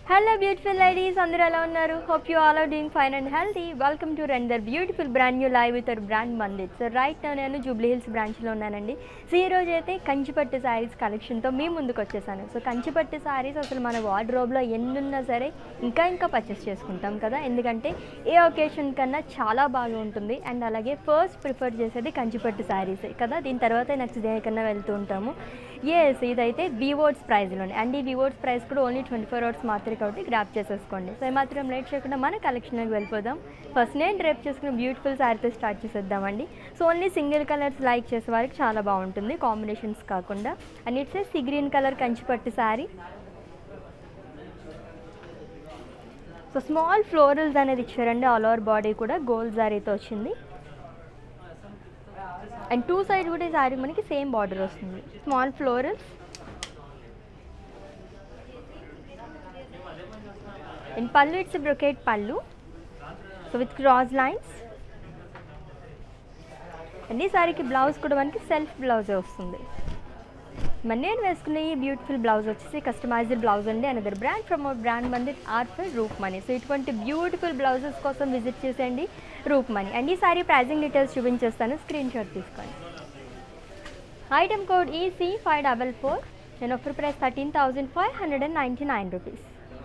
Hello beautiful ladies అందరూ ఎలా ఉన్నారు hope you all are doing fine and healthy welcome to render beautiful brand new live with brand Mandir so right నా నేను Jubilee hills బ్రాంచ్లో ఉన్నానండి so ఈ రోజు అయితే కంచిపట్టు శారీస్ కలెక్షన్తో మీ ముందుకు వచ్చేసాను సో కంచిపట్టు శారీస్ అసలు మన వార్డ్రోబ్లో ఎన్ని ఉన్నా సరే ఇంకా ఇంకా పర్చేస్ చేసుకుంటాం కదా ఎందుకంటే ఏ ఒకేషన్ కన్నా చాలా బాగా ఉంటుంది అండ్ అలాగే ఫస్ట్ ప్రిఫర్ చేసేది కంచిపట్టు శారీసే కదా దీని తర్వాత నెక్స్ట్ దేనికన్నా వెళ్తూ ఉంటాము ఎస్ ఇదైతే వివోర్డ్స్ ప్రైస్లోనే అండ్ ఈ వివోర్డ్స్ ప్రైస్ కూడా ఓన్లీ ట్వంటీ ఫోర్ అవర్స్ మాత్రమే కాబట్టి గ్రాప్ చేసేసుకోండి సో మాత్రం లేట్ చేయకుండా మన కలెక్షన్కి వెళ్ళిపోదాం ఫస్ట్ నేను డ్రేప్ చేసుకున్న బ్యూటిఫుల్ శారీతో స్టార్ట్ చేసేద్దామండి so only single colours like చేసే వారికి చాలా బాగుంటుంది కాంబినేషన్స్ కాకుండా and it's sea green colour Kanchipattu sari so small florals అనేది ఇచ్చారండి ఆల్ ఓవర్ బాడీ కూడా గోల్డ్ జారీతో వచ్చింది అండ్ టూ సైడ్ కూడా ఈ శారీ మనకి సేమ్ బార్డర్ వస్తుంది స్మాల్ ఫ్లోరల్స్ అండ్ పళ్ళు ఇట్స్ బ్రొకేట్ పళ్ళు so with cross lines and ఈ శారీకి బ్లౌజ్ కూడా మనకి సెల్ఫ్ బ్లౌజే వస్తుంది మరి నేను వేసుకున్న ఈ బ్యూటిఫుల్ బ్లౌజ్ వచ్చేసి కస్టమైజ్డ్ బ్లౌజ్ అండి another brand from our brand మంది art for Roopmani so ఇటువంటి బ్యూటిఫుల్ బ్లౌజెస్ కోసం విజిట్ చేసేయండి రూప్ మనీ అండ్ ఈ సారీ ప్రైజింగ్ డీటెయిల్స్ చూపించేస్తాను స్క్రీన్ షాట్ తీసుకోండి item code EC five double four నేను offer price thirteen thousand five hundred and ninety nine rupees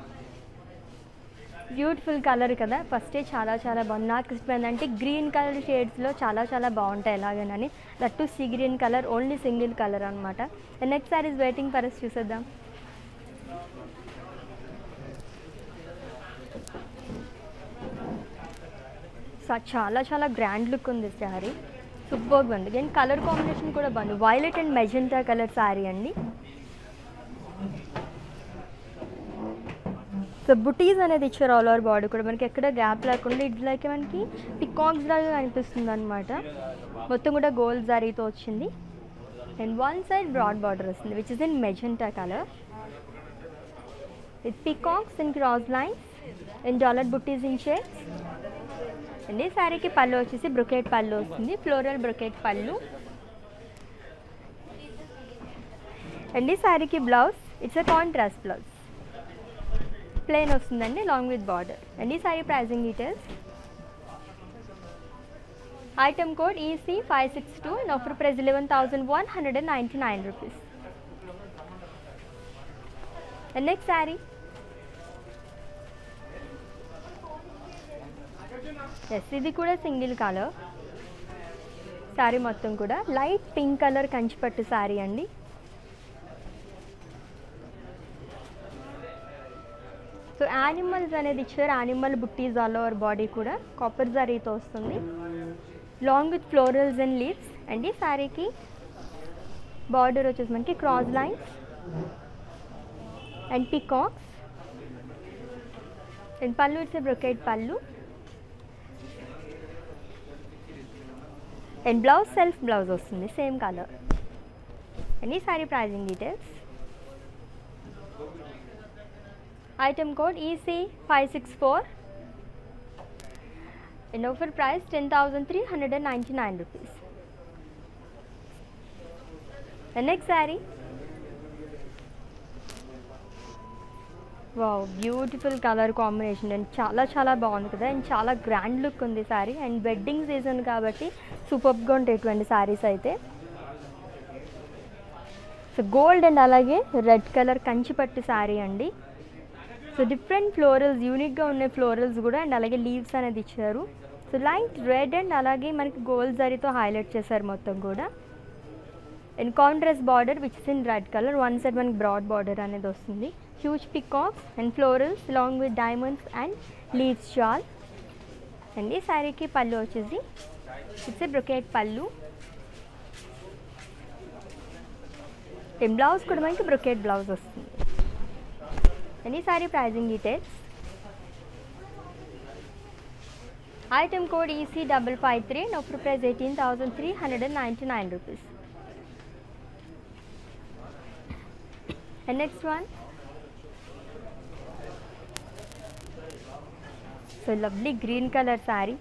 beautiful colour కదా ఫస్టే చాలా చాలా బాగుంది నాకు ఇష్టమైందంటే గ్రీన్ కలర్ షేడ్స్లో చాలా చాలా బాగుంటాయి ఎలాగనని that to sea green colour only single colour అనమాట next saris waiting for us చూసేద్దాం స- చాలా చాలా గ్రాండ్ లుక్ ఉంది శారీ సూపర్గా ఉంది అండ్ కలర్ కాంబినేషన్ కూడా బాగుంది violet and magenta colour sari అండి సో బుటీస్ అనేది ఇచ్చారు ఆల్ ఓవర్ బాడీ కూడా మనకి ఎక్కడ గ్యాప్ లేకుండా ఇట్స్ లైక్ మనకి పికాక్స్ లాగా కనిపిస్తుంది అనమాట మొత్తం కూడా గోల్డ్ జారీతో వచ్చింది and one side broad border వస్తుంది which is in magenta colour with peacocks and cross lines and dollar బుటీస్ ఇన్ షేడ్స్ అండ్ ఈ శారీకి పళ్ళు వచ్చేసి బ్రొకెట్ పళ్ళు వస్తుంది ఫ్లోరల్ బ్రొకెట్ పళ్ళు అండ్ ఈ శారీకి blouse it's a contrast blouse plain వస్తుందండి లాంగ్ విత్ బార్డర్ అండ్ ఈ sari pricing details item code EC five six two and offer price eleven thousand one hundred and ninety nine rupees and next sari yes ఇది కూడా single colour sari మొత్తం కూడా light pink colour కంచిపట్టు శారీ అండి so animals అనేది ఇచ్చారు animal buttis all over body కూడా copper జరీతో వస్తుంది long with florals and leaves and ఈ శారీకి బార్డర్ వచ్చేసి మనకి cross lines and peacocks and పళ్ళు it's brocade pallu and blouse self blouse వస్తుంది సేమ్ కలర్ అండ్ ఈ sari pricing details item code EC564 and offer price 10,399 rupees. The next saree wow beautiful colour combination and చాలా చాలా బాగుంది కదా and చాలా grand look ఉంది sari and wedding season కాబట్టి సూపర్గా ఉంటాయి ఇటువంటి సారీస్ అయితే సో గోల్డ్ అండ్ అలాగే రెడ్ కలర్ కంచిపట్టు శారీ అండి సో డిఫరెంట్ ఫ్లోరల్స్ యూనిక్గా ఉన్న ఫ్లోరల్స్ కూడా అండ్ అలాగే లీవ్స్ అనేది ఇచ్చారు సో లైట్ రెడ్ అండ్ అలాగే మనకి గోల్డ్ జరీతో హైలైట్ చేశారు మొత్తం కూడా and contrast border which is in red colour one side మనకి బ్రాడ్ బార్డర్ అనేది వస్తుంది huge peacocks and florals long with diamonds and leaves షాల్ అండ్ ఈ శారీకి పళ్ళు వచ్చేసి it's a brocade pallu and blouse కూడా మనకి బ్రొకేట్ బ్లౌజ్ వస్తుంది any saree pricing details item code ec double five three and offer price 18399 rupees and next one so lovely green color saree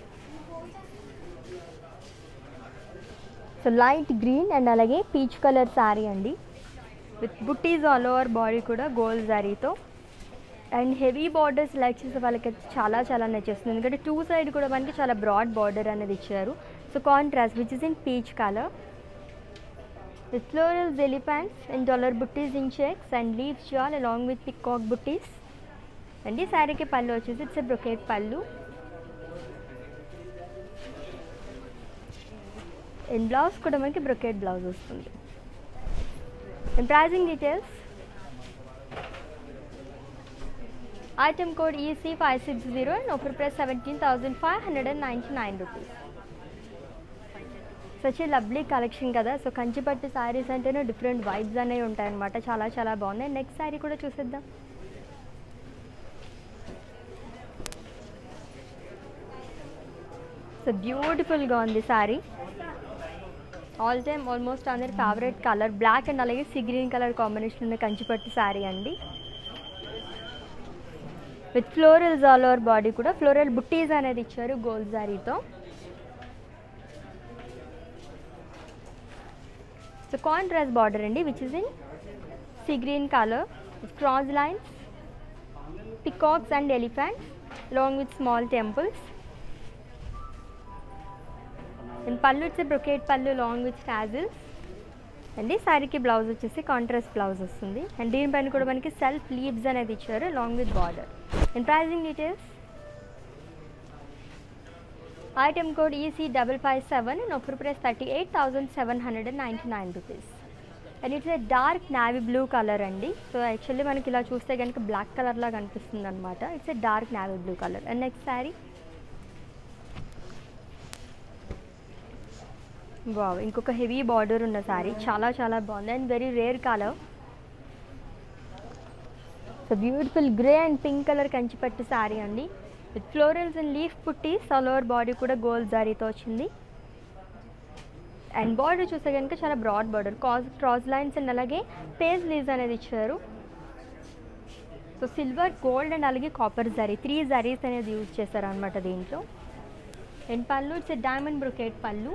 so light green and అలాగే peach colour sari అండి with buttis all over body కూడా gold జారీతో and heavy border select చేసే వాళ్ళకి అయితే చాలా చాలా నచ్చేస్తుంది ఎందుకంటే టూ సైడ్ కూడా మనకి చాలా బ్రాడ్ బార్డర్ అనేది ఇచ్చారు so contrast which is in peach colour with floral జెలీ ప్యాంట్స్ and dollar buttis in checks and leaves jaal along with peacock buttis and ఈ శారీకి పళ్ళు వచ్చేసి it's brocade pallu and blouse కూడా మనకి బ్రొకేట్ బ్లౌజ్ వస్తుంది and pricing details item code EC five six zero and offer price seventeen thousand five hundred and ninety nine rupees such a lovely collection కదా so Kanchipattu saris అంటేనే different vibes అనేవి ఉంటాయన్నమాట చాలా చాలా బాగున్నాయి నెక్స్ట్ శారీ కూడా చూసేద్దాం సో బ్యూటిఫుల్గా ఉంది శారీ ఆల్ టైమ్ ఆల్మోస్ట్ అందరి ఫేవరెట్ కలర్ బ్లాక్ అండ్ అలాగే సీ గ్రీన్ కలర్ కాంబినేషన్ ఉన్న కంచిపట్టు శారీ అండి with florals all over body కూడా ఫ్లోరల్ బుట్టీస్ అనేది ఇచ్చారు గోల్డ్ శారీతో సో కాంట్రాస్ట్ బార్డర్ అండి which is in sea green colour cross lines peacocks and elephants along with small temples and pallu వచ్చే brocade పళ్ళు long with tassels and ఈ శారీకి blouse వచ్చేసి కాంట్రాస్ట్ బ్లౌజ్ వస్తుంది అండ్ దీనిపైన కూడా మనకి సెల్ఫ్ లీవ్స్ అనేది ఇచ్చారు long with border and pricing details item code EC double five seven and offer price thirty eight thousand seven hundred and ninety nine rupees and it's a dark navy blue colour అండి so actually మనకి ఇలా చూస్తే కనుక black కలర్లా కనిపిస్తుంది అనమాట it's a dark navy blue colour and next sari wow ఇంకొక heavy border ఉన్న శారీ చాలా చాలా బాగుంది and very rare colour so beautiful grey and pink colour కంచిపట్టు శారీ అండి విత్ ఫ్లోరల్స్ అండ్ లీఫ్ పుట్టి సలోవర్ బాడీ కూడా గోల్డ్ జారీతో వచ్చింది అండ్ బార్డర్ చూస్తే కనుక చాలా బ్రాడ్ బార్డర్ కాస్ క్రాస్ లైన్స్ అండ్ అలాగే పేజ్ లీవ్స్ అనేది ఇచ్చారు సో సిల్వర్ గోల్డ్ అండ్ అలాగే కాపర్ జరీ త్రీ జరీస్ అనేది యూజ్ చేశారు అనమాట దీంట్లో అండ్ పళ్ళు it's diamond brocade pallu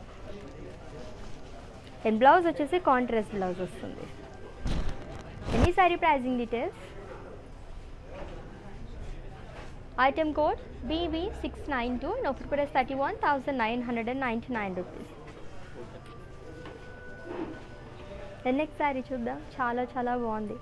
and blouse వచ్చేసి కాంట్రాస్ట్ బ్లౌజ్ వస్తుంది any sari pricing details item code BV six nine two and offer price thirty one thousand nine hundred and ninety nine rupees next sari చూద్దాం చాలా చాలా బాగుంది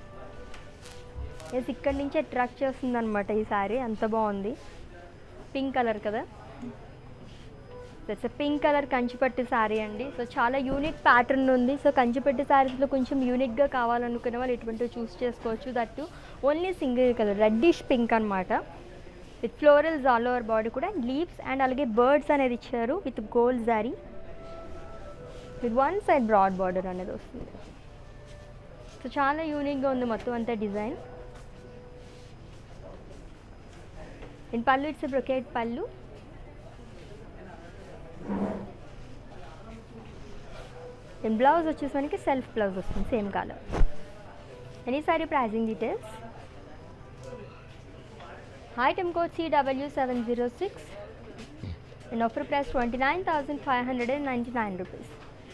ఎస్ ఇక్కడి నుంచి attract చేస్తుంది అనమాట ఈ శారీ అంత బాగుంది పింక్ కలర్ కదా దట్స్ పింక్ కలర్ కంచిపట్టు శారీ అండి సో చాలా యూనిక్ ప్యాటర్న్ ఉంది సో కంచిపట్టు శారీస్లో కొంచెం యూనిక్గా కావాలనుకునే వాళ్ళు ఇటువంటివి చూస్ చేసుకోవచ్చు that only single colour reddish pink అనమాట with florals all over body కూడా లీవ్స్ అండ్ అలాగే బర్డ్స్ అనేది ఇచ్చారు with gold zari with one side broad border అనేది వస్తుంది సో చాలా యూనిక్గా ఉంది మొత్తం అంతా design in pallu it's brocade pallu and blouse వచ్చేసి మనకి సెల్ఫ్ బ్లౌజ్ వస్తుంది same colour any sari pricing details item code CW seven zero six and offer price twenty nine thousand five hundred and ninety nine rupees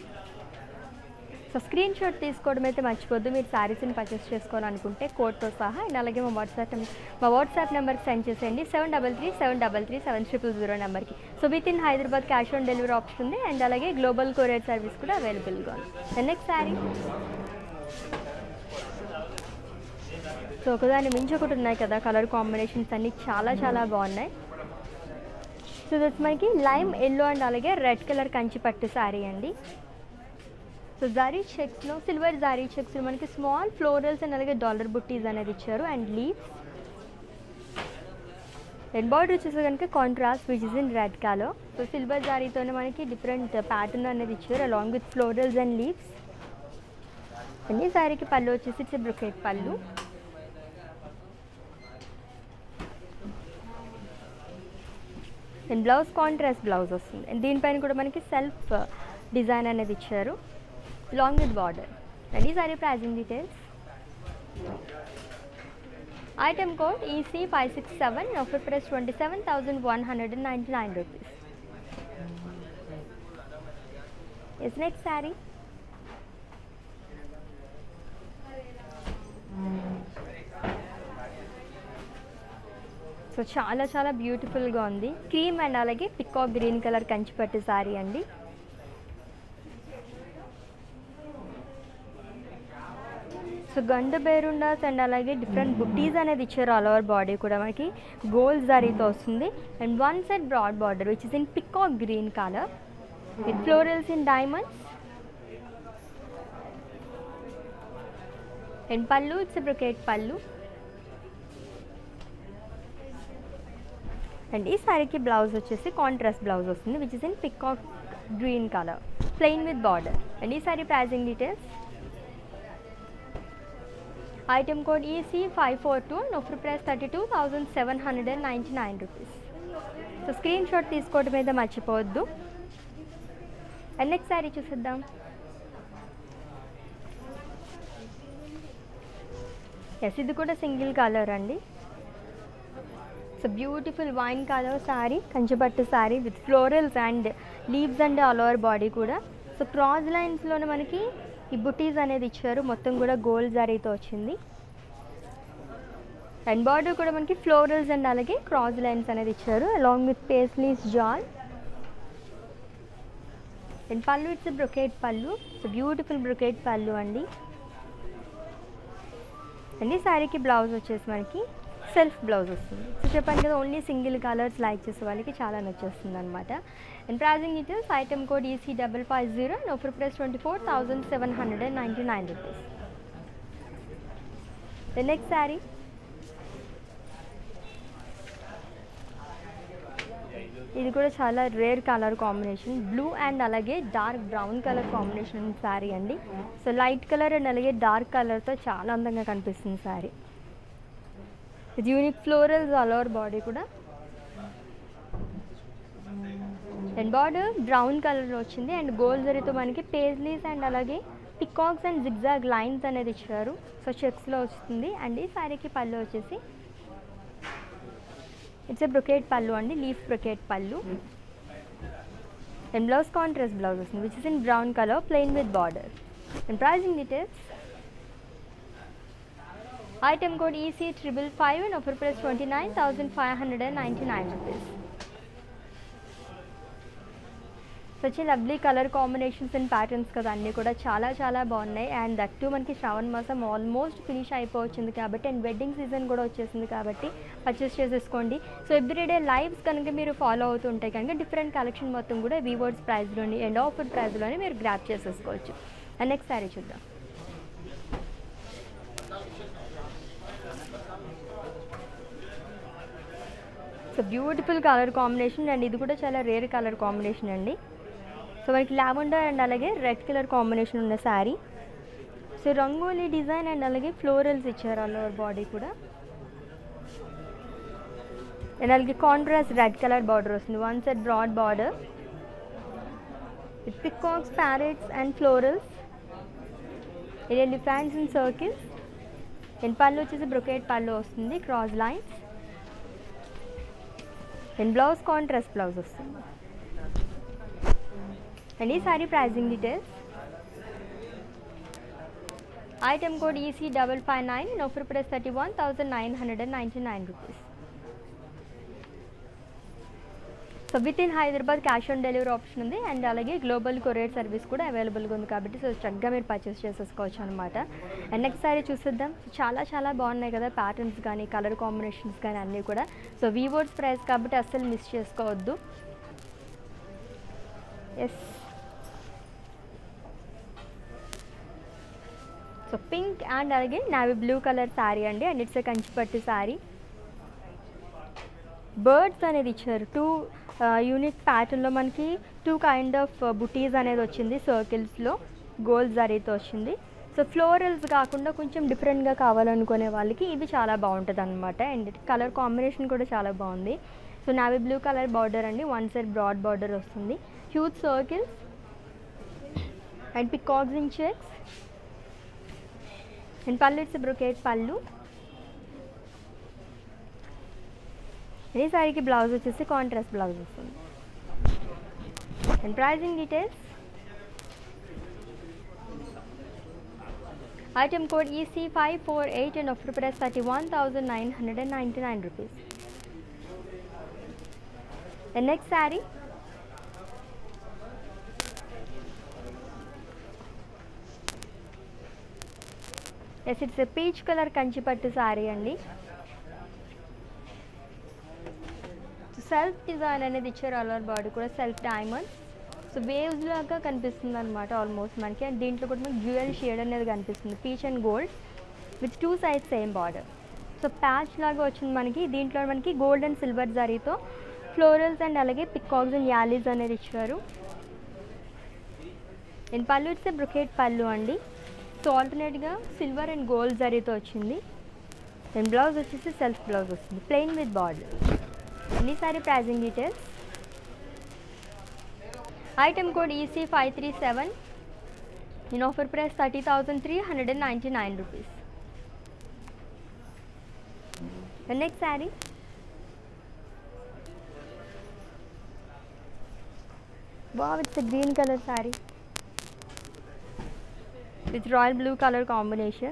so screenshot తీసుకోవడం అయితే మర్చిపోద్దు మీరు శారీస్ని purchase చేసుకోవాలనుకుంటే కోడ్తో సహా అండ్ అలాగే మా వాట్సాప్ నెంబర్ మా వాట్సాప్ నెంబర్కి సెండ్ చేసేయండి seven double three seven double three seven triple zero నెంబర్కి so with in Hyderabad cash on delivery option ఉంది అండ్ అలాగే గ్లోబల్ కొరియర్ సర్వీస్ కూడా అవైలబుల్గా ఉంది నెక్స్ట్ శారీ సో ఒకదాని మించి ఒకటి ఉన్నాయి కదా కలర్ కాంబినేషన్స్ అన్నీ చాలా చాలా బాగున్నాయి సో దట్స్ మనకి లైమ్ ఎల్లో అండ్ అలాగే రెడ్ కలర్ కంచి పట్టు శారీ అండి సో జారీ చెక్స్లో సిల్వర్ జారీ చెక్స్లో మనకి స్మాల్ ఫ్లోరల్స్ అండ్ అలాగే డాలర్ బుట్టీస్ అనేది ఇచ్చారు అండ్ లీవ్స్ రెడ్ బార్డర్ వచ్చేసి కనుక contrast which is in red colour so silver జారీతోనే మనకి డిఫరెంట్ ప్యాటర్న్ అనేది ఇచ్చారు along with florals and leaves and ఈ శారీకి పళ్ళు వచ్చేసి it's brocade pallu and blouse contrast blouse వస్తుంది అండ్ దీనిపైన కూడా మనకి సెల్ఫ్ డిజైన్ అనేది ఇచ్చారు లాంగ్ విత్ బార్డర్ అండ్ ఈ sari pricing details item code EC five six seven offer price twenty seven thousand one hundred and ninety nine rupees is next sari so చాలా చాలా బ్యూటిఫుల్గా ఉంది క్రీమ్ అండ్ అలాగే పికాక్ గ్రీన్ కలర్ కంచిపట్టు శారీ అండి so గండ బేరుండాస్ and అలాగే different బుట్టీస్ అనేది ఇచ్చారు ఆల్ ఓవర్ బాడీ కూడా మనకి గోల్డ్ జరీతో వస్తుంది and one side broad border which is in peacock green colour with florals in diamonds and పళ్ళు ఇట్స్ బ్రొకేట్ పళ్ళు అండ్ ఈ శారీకి బ్లౌజ్ వచ్చేసి కాంట్రాస్ట్ బ్లౌజ్ వస్తుంది which is in peacock green colour plain with border and ఈ sari pricing details item code EC five four two and offer price thirty two thousand seven hundred and ninety nine rupees so screenshot తీసుకోవడం మీద మర్చిపోవద్దు and next sari చూసిద్దాం yes ఇది కూడా single colour అండి so beautiful wine colour sari Kanchipattu sari with florals and leaves and all over body కూడా so cross లైన్స్లోనే మనకి ఈ బుటీస్ అనేది ఇచ్చారు మొత్తం కూడా గోల్డ్ జరీతో వచ్చింది అండ్ బార్డర్ కూడా మనకి ఫ్లోరల్స్ అండ్ అలాగే క్రాస్ లైన్స్ అనేది ఇచ్చారు along with paisleys jaal and పళ్ళు ఇట్స్ బ్రొకేట్ పళ్ళు సో బ్యూటిఫుల్ బ్రొకేట్ పళ్ళు అండి అండ్ ఈ శారీకి బ్లౌజ్ వచ్చేసి మనకి సెల్ఫ్ బ్లౌజ్ వస్తుంది సో చెప్పాను కదా ఓన్లీ సింగిల్ కలర్స్ లైక్ చేసే వాళ్ళకి చాలా నచ్చేస్తుంది అనమాట and pricing details item code EC double five zero and offer price twenty four thousand seven hundred and ninety nine rupees the next sari ఇది కూడా చాలా rare colour combination blue and అలాగే dark brown colour combination sari అండి so light colour and అలాగే dark కలర్తో చాలా అందంగా కనిపిస్తుంది శారీ ఇది unique florals all over body కూడా అండ్ బార్డర్ బ్రౌన్ కలర్లో వచ్చింది అండ్ గోల్డ్ జరీతో మనకి పేజ్లీస్ అండ్ అలాగే పికాక్స్ అండ్ జిగ్జాగ్ లైన్స్ అనేది ఇచ్చారు సో చెక్స్లో వస్తుంది అండ్ ఈ శారీకి పళ్ళు వచ్చేసి ఇట్స్ ఎ బ్రొకేట్ పళ్ళు అండి leaf brocade pallu and blouse contrast blouse వస్తుంది which is in brown colour plain with border and pricing details item code EC triple five and offer price twenty nine thousand five hundred and ninety nine rupees so వచ్చి lovely colour combinations and patterns కదా అన్నీ కూడా చాలా చాలా బాగున్నాయి and that to మనకి శ్రావణ మాసం almost finish అయిపోవచ్చింది కాబట్టి అండ్ వెడ్డింగ్ సీజన్ కూడా వచ్చేసింది కాబట్టి పర్చేస్ చేసేసుకోండి సో ఎవ్రీడే లైవ్స్ కనుక మీరు ఫాలో అవుతుంటే కనుక డిఫరెంట్ కలెక్షన్ మొత్తం కూడా వీవర్డ్స్ ప్రైస్లోని అండ్ ఆఫర్ ప్రైస్లోని మీరు గ్రాప్ చేసేసుకోవచ్చు అండ్ నెక్స్ట్ సారీ చూద్దాం so beautiful colour combination and ఇది కూడా చాలా రేర్ కలర్ కాంబినేషన్ అండి సో మనకి లావెండర్ అండ్ అలాగే రెడ్ కలర్ కాంబినేషన్ ఉన్న sari so rangoli design and అలాగే ఫ్లోరల్స్ ఇచ్చారు ఆల్ ఓవర్ బాడీ కూడా అండ్ అలాగే కాంట్రాస్ట్ రెడ్ కలర్ బార్డర్ వస్తుంది one side broad border with peacocks parrots and florals ఇది difference in circles and pallu వచ్చేసి బ్రొకేట్ పళ్ళు వస్తుంది cross lines and blouse contrast blouse వస్తుంది and ఈ sari pricing details item code EC double five nine offer price thirty one thousand nine hundred and ninety nine rupees so with in Hyderabad cash on delivery option ఉంది and అలాగే global courier service కూడా అవైలబుల్గా ఉంది కాబట్టి so చక్కగా మీరు purchase చేసేసుకోవచ్చు అనమాట అండ్ నెక్స్ట్ సారీ చూసిద్దాం సో చాలా చాలా బాగున్నాయి కదా ప్యాటర్న్స్ కానీ కలర్ కాంబినేషన్స్ కానీ అన్నీ కూడా సో వీవర్స్ ప్రైస్ కాబట్టి అస్సలు మిస్ చేసుకోవద్దు ఎస్ సో పింక్ అండ్ అలాగే నావీ బ్లూ కలర్ శారీ అండి and it's a Kanchipattu sari birds అనేది ఇచ్చారు టూ యూనిక్ ప్యాటర్న్లో మనకి టూ కైండ్ ఆఫ్ బుటీస్ అనేది వచ్చింది సర్కిల్స్లో గోల్డ్ జరీతో వచ్చింది సో ఫ్లోరల్స్ కాకుండా కొంచెం డిఫరెంట్గా కావాలనుకునే వాళ్ళకి ఇది చాలా బాగుంటుంది అనమాట అండ్ కలర్ కాంబినేషన్ కూడా చాలా బాగుంది so navy blue colour border అండి వన్ సైడ్ బ్రాడ్ బార్డర్ వస్తుంది huge circles and peacocks in checks and పళ్ళు ఇట్స్ బ్రొకేట్ పళ్ళు ఈ సారీకి బ్లౌజ్ వచ్చేసి కాంట్రాస్ట్ బ్లౌజ్ వస్తుంది and pricing details item code EC five four eight and offer price thirty one thousand nine hundred and ninety nine rupees and next sari yes it's peach colour కంచిపట్టు శారీ అండి self design అనేది ఇచ్చారు all over body కూడా self diamond so waves లాగా కనిపిస్తుంది అనమాట almost మనకి and దీంట్లో కూడా మనకి జ్యువెల్ షేడ్ అనేది కనిపిస్తుంది peach and gold with two side same border so patch లాగా వచ్చింది మనకి దీంట్లో మనకి గోల్డ్ అండ్ సిల్వర్ జరీతో ఫ్లోరల్స్ అండ్ అలాగే పికాక్స్ అండ్ యాలీస్ అనేది ఇచ్చారు అండ్ పళ్ళు ఇట్స్ బ్రొకేట్ పళ్ళు అండి సో ఆల్టర్నేట్గా సిల్వర్ అండ్ గోల్డ్ జరీతో వచ్చింది అండ్ బ్లౌజ్ వచ్చేసి సెల్ఫ్ బ్లౌజ్ వస్తుంది ప్లెయిన్ విత్ బార్డర్ ఎన్ని sari pricing details item code EC five three seven in offer price thirty thousand three hundred and ninety nine rupees next sari wow it's green colour sari with royal blue colour combination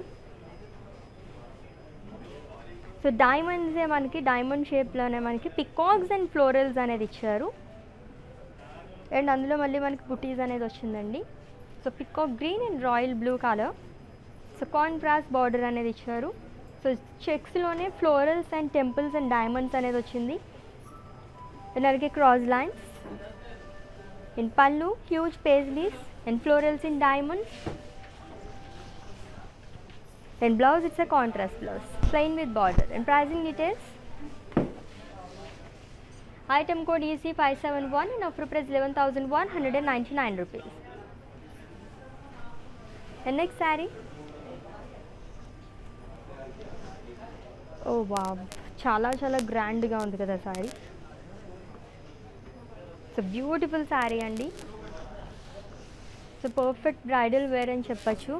so డైమండ్సే మనకి diamond షేప్లోనే మనకి peacocks and florals అనేది ఇచ్చారు and అందులో మళ్ళీ మనకి బుటీస్ అనేది వచ్చిందండి so peacock green and royal blue colour so contrast border అనేది ఇచ్చారు సో చెక్స్లోనే florals and temples and diamonds అనేది వచ్చింది అండ్ అలాగే cross lines in pallu huge paisleys and florals in diamonds and blouse it's a contrast blouse plain with border and pricing details item code EC571 and offer price 11199 rupees and next saree oh wow చాలా చాలా గ్రాండ్గా ఉంది కదా sari so beautiful sari అండి so perfect bridal wear అని చెప్పచ్చు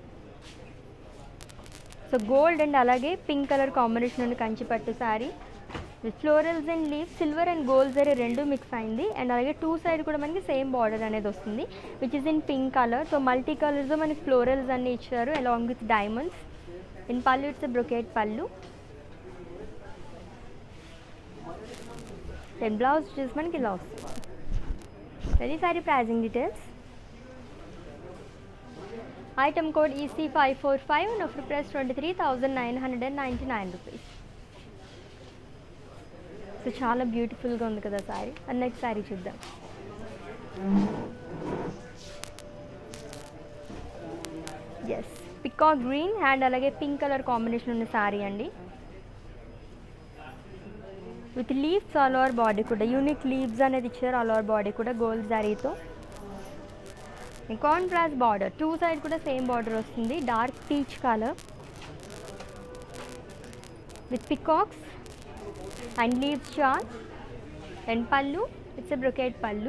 so gold and అలాగే pink colour combination ఉంది కంచిపట్టు sari with florals and leaf silver and gold zari రెండు మిక్స్ అయింది అండ్ అలాగే టూ సైడ్ కూడా మనకి సేమ్ బార్డర్ అనేది వస్తుంది which is in pink colour so multi కలర్స్లో మనకి ఫ్లోరల్స్ అన్ని ఇచ్చారు along with diamonds in pallu it's brocade pallu and blouse వచ్చేసి మనకి ఇలా వస్తుంది very sari pricing details item code EC five four five and offer price twenty three thousand nine hundred and ninety nine rupees so చాలా బ్యూటిఫుల్గా ఉంది కదా శారీ అండ్ నెక్స్ట్ శారీ చూద్దాం yes peacock green and అలాగే పింక్ కలర్ కాంబినేషన్ ఉన్న శారీ అండి with leaves all over body కూడా unique leaves అనేది ఇచ్చారు ఆల్ ఓవర్ బాడీ కూడా గోల్డ్ శారీతో కాంట్రాస్ట్ బార్డర్ టూ సైడ్ కూడా సేమ్ బార్డర్ వస్తుంది dark peach colour with peacocks and leaves చార్ అండ్ పళ్ళు it's a brocade pallu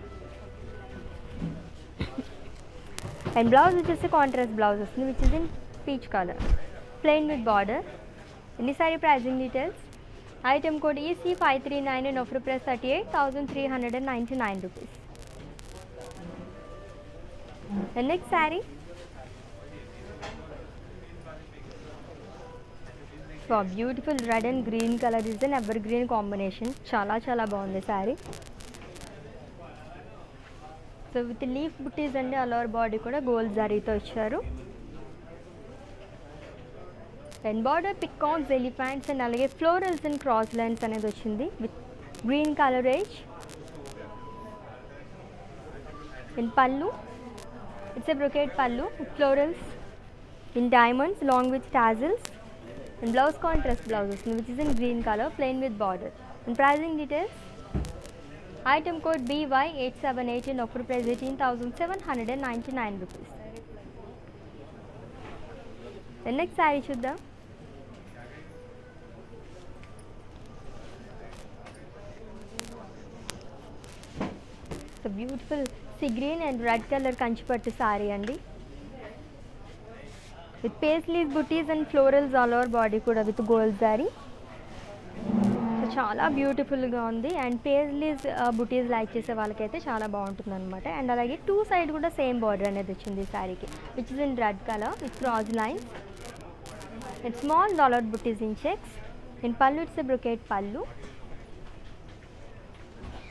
and blouse వచ్చేసి కాంట్రాస్ట్ బ్లౌజ్ వస్తుంది which is in peach colour plain with border ఎన్ని sari pricing details item code EC five three nine and offer price thirty eight thousand three hundred and ninety nine rupees The next saree. So beautiful red and green colour is an evergreen combination చాలా చాలా బాగుంది sari so with leaf buttis అండి all over body కూడా gold జారీతో ఇచ్చారు and border peacocks elephants and అలాగే florals and cross lines అనేది వచ్చింది with green colour edge and పళ్ళు it's a brocade pallu with florals in diamonds long with tassels and blouse contrast blouse వస్తుంది which is in green colour plain with border and pricing details item code BY eight seven eight and offer price eighteen thousand seven hundred and ninety nine rupees next sari చూద్దాం so beautiful sea green and red colour కంచిపట్టు శారీ అండి with paisleys butis and florals all over body కూడా with gold sari so చాలా బ్యూటిఫుల్గా ఉంది and paisleys బుటీస్ like చేసే వాళ్ళకైతే చాలా బాగుంటుంది అనమాట అండ్ అలాగే టూ సైడ్ కూడా సేమ్ బార్డర్ అనేది వచ్చింది ఈ శారీకి which is in red colour with cross lines and small dollar బుటీస్ in checks in pallu it's brocade pallu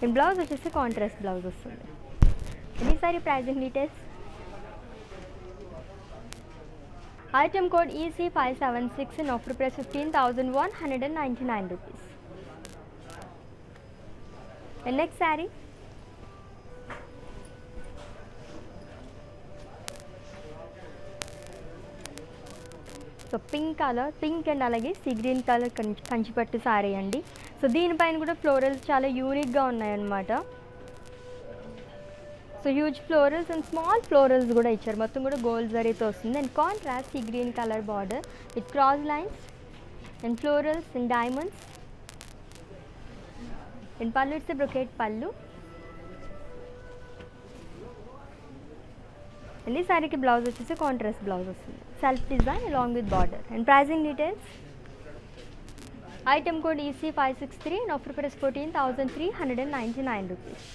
and blouse వచ్చేసి కాంట్రాస్ట్ బ్లౌజ్ వస్తుంది అండ్ ఈసారి pricing details item code EC five seven six and offer price fifteen thousand one hundred and ninety nine rupees and next sari so pink colour pink and అలాగే sea green colour Kanchi కంచిపట్టు సారీ అండి so దీనిపైన కూడా florals చాలా యూనిక్గా ఉన్నాయన్నమాట so huge florals and small florals కూడా ఇచ్చారు మొత్తం కూడా గోల్డ్ జరీతో వస్తుంది అండ్ కాంట్రాస్ట్ ఈ green colour border with cross lines and florals and diamonds and పళ్ళు ఇట్స్ బ్రొకేట్ పళ్ళు అండ్ ఈ శారీకి బ్లౌజ్ వచ్చేసి కాంట్రాస్ట్ బ్లౌజ్ వస్తుంది self design along with border and pricing details item code EC five six three and offer price fourteen thousand three hundred and ninety nine rupees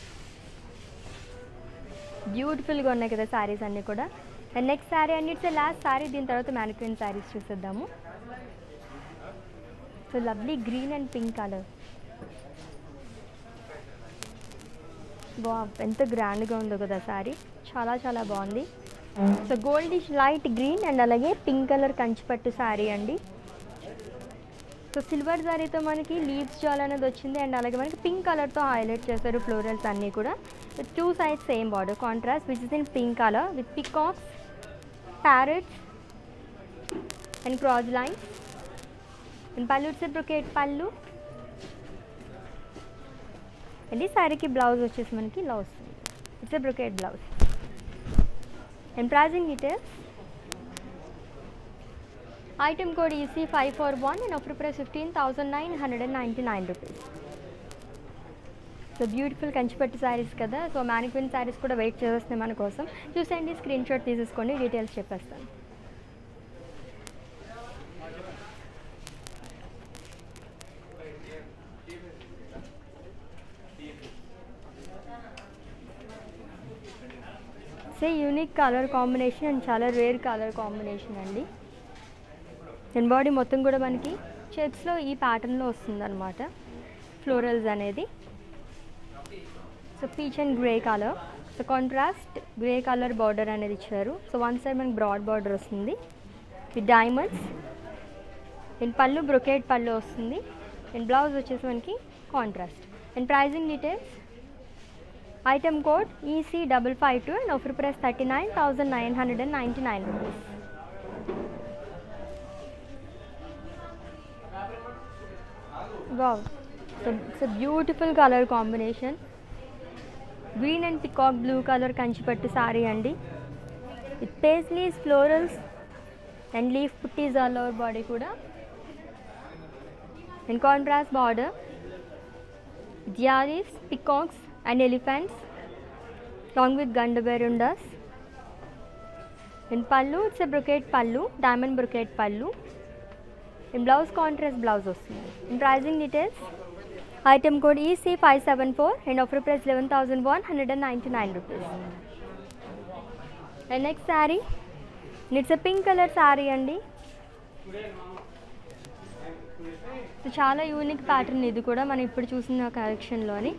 బ్యూటిఫుల్గా ఉన్నాయి కదా శారీస్ అన్నీ కూడా and next sari and it's last sari దీని తర్వాత mannequin saris చూసేద్దాము so lovely green and pink colour బా ఎంత గ్రాండ్గా ఉందో కదా శారీ చాలా చాలా బాగుంది so goldish light green and అలాగే పింక్ కలర్ కంచిపట్టు శారీ అండి సో సిల్వర్ జారీతో మనకి లీవ్స్ జాల్ అనేది వచ్చింది అండ్ అలాగే మనకి పింక్ కలర్తో హైలైట్ చేశారు ఫ్లోరల్స్ అన్నీ కూడా with two sides same border contrast which is in pink colour with peacocks parrots and cross lines and పళ్ళు ఇట్స్ బ్రొకేట్ పళ్ళు అండ్ ఈ శారీకి బ్లౌజ్ వచ్చేసి మనకి ఇలా వస్తుంది it's brocade blouse and pricing details item code EC five four one and offer price fifteen thousand nine hundred and ninety nine rupees so beautiful కంచిపట్టు శారీస్ కదా so mannequin saris కూడా wait చేస్తున్నాయి మన కోసం చూసేయండి స్క్రీన్ షాట్ తీసేసుకోండి డీటెయిల్స్ చెప్పేస్తాను say unique colour combination and చాలా రేర్ కలర్ కాంబినేషన్ అండి అండ్ బాడీ మొత్తం కూడా మనకి చెక్స్లో ఈ ప్యాటర్న్లో వస్తుందన్నమాట ఫ్లోరల్స్ అనేది so peach and grey colour so contrast grey colour border అనేది ఇచ్చారు సో వన్ సైడ్ మనకి బ్రాడ్ బార్డర్ వస్తుంది with diamonds and pallu brocade pallu వస్తుంది అండ్ బ్లౌజ్ వచ్చేసి మనకి contrast and pricing details item code EC double five two and offer price thirty nine thousand nine hundred and ninety nine rupees wow so it's beautiful colour combination green and peacock blue colour కంచిపట్టు సారీ అండి with paisleys florals and leaf buttis all over body కూడా and contrast border diaries, peacocks and elephants along with Gandaberundas. In pallu, it's a brocade pallu, diamond brocade pallu. In blouse contrast blouse వస్తుంది In pricing details, item code EC574 and offer price 11,199 rupees. And next saree, it's a pink color saree అండి so చాలా unique pattern ఇది కూడా మనం ఇప్పుడు చూసిన కలెక్షన్లోని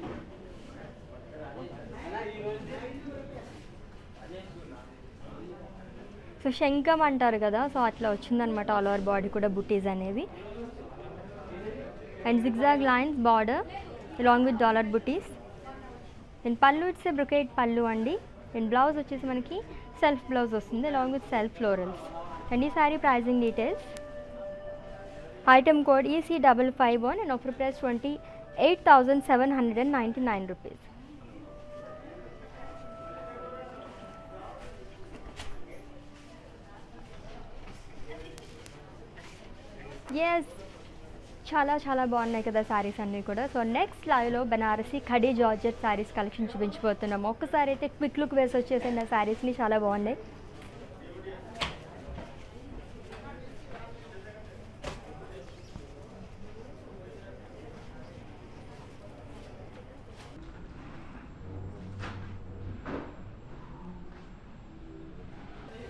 so శంఖం అంటారు కదా సో అట్లా వచ్చిందనమాట ఆల్ ఓవర్ బాడీ కూడా బుటీస్ అనేవి and zigzag lines border along with dollar butis and పళ్ళు ఇట్స్ బ్రొకేట్ పళ్ళు అండి అండ్ బ్లౌజ్ వచ్చేసి మనకి సెల్ఫ్ బ్లౌజ్ వస్తుంది along with self florals and ఈ sari pricing details item code EC double five one and offer price twenty eight thousand seven hundred and ninety nine rupees yes చాలా చాలా బాగున్నాయి కదా శారీస్ అన్నీ కూడా సో నెక్స్ట్ లైవ్లో బనారసి ఖడీ జార్జెట్ శారీస్ కలెక్షన్ చూపించబోతున్నాము ఒక్కసారి అయితే క్విక్ లుక్ వేసి వచ్చేసిన శారీస్ని చాలా బాగున్నాయి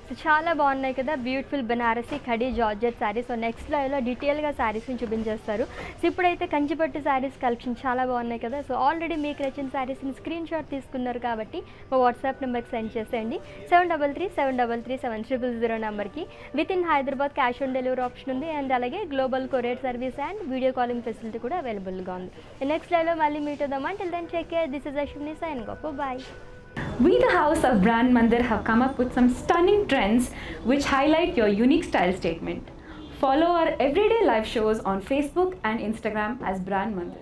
సో చాలా బాగున్నాయి కదా beautiful Banarasi khaddi georgette saris so next లైవ్లో డీటెయిల్గా శారీస్ని చూపించేస్తారు సో ఇప్పుడైతే కంచిపట్టు శారీస్ కలెక్షన్ చాలా బాగున్నాయి కదా సో ఆల్రెడీ మీకు నచ్చిన శారీస్ని స్క్రీన్ షాట్ తీసుకున్నారు కాబట్టి మా వాట్సాప్ నెంబర్కి సెండ్ చేసేయండి seven double three seven double three seven triple zero నెంబర్కి with in Hyderabad cash on delivery option ఉంది అండ్ అలాగే global courier service and video calling facility కూడా అవైలబుల్గా ఉంది నెక్స్ట్ లైవ్లో మళ్ళీ మీట్ అవుదామా till then check this is Ashwini sign గొప్ప bye We, the House of Brand Mandir, have come up with some stunning trends which highlight your unique style statement. Follow our everyday live shows on Facebook and Instagram as Brand Mandir.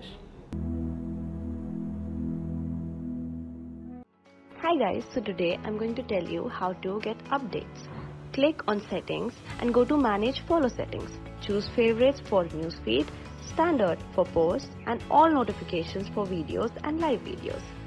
Hi guys, so today I'm going to tell you how to get updates. Click on settings and go to manage follow settings. Choose favorites for newsfeed, standard for posts and all notifications for videos and live videos.